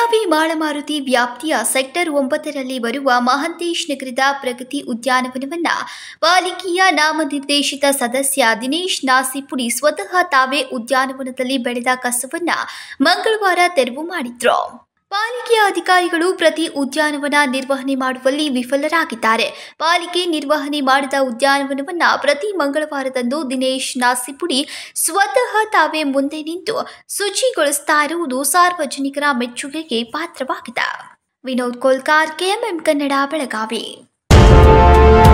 ಬೆಳಗಾವಿ ಮಾಳಮಾರುತಿ ವ್ಯಾಪ್ತಿಯ ಸೆಕ್ಟರ್ ಒಂಬತ್ತರಲ್ಲಿ ಬರುವ ಮಹಂತೇಶ್ ನಗರದ ಪ್ರಗತಿ ಉದ್ಯಾನವನವನ್ನ ಪಾಲಿಕೆಯ ನಾಮನಿರ್ದೇಶಿತ ಸದಸ್ಯ ದಿನೇಶ್ ನಾಸಿಪುಡಿ ಸ್ವತಃ ತಾವೇ ಉದ್ಯಾನವನದಲ್ಲಿ ಬೆಳೆದ ಕಸವನ್ನ ಮಂಗಳವಾರ ತೆರವು ಮಾಡಿದ್ರು ಪಾಲಿಕೆಯ ಅಧಿಕಾರಿಗಳು ಪ್ರತಿ ಉದ್ಯಾನವನ ನಿರ್ವಹಣೆ ಮಾಡುವಲ್ಲಿ ವಿಫಲರಾಗಿದ್ದಾರೆ ಪಾಲಿಕೆ ನಿರ್ವಹಣೆ ಮಾಡಿದ ಉದ್ಯಾನವನವನ್ನ ಪ್ರತಿ ಮಂಗಳವಾರದಂದು ದಿನೇಶ್ ನಾಸಿಪುಡಿ ಸ್ವತಃ ತಾವೇ ಮುಂದೆ ನಿಂತು ಶುಚಿಗೊಳಿಸ್ತಾ ಇರುವುದು ಸಾರ್ವಜನಿಕರ ಮೆಚ್ಚುಗೆಗೆ ಪಾತ್ರವಾಗಿದೆ ವಿನೋದ್ ಕೋಲ್ಕಾರ್ ಕೆಎಂಎಂ ಕನ್ನಡ ಬೆಳಗಾವಿ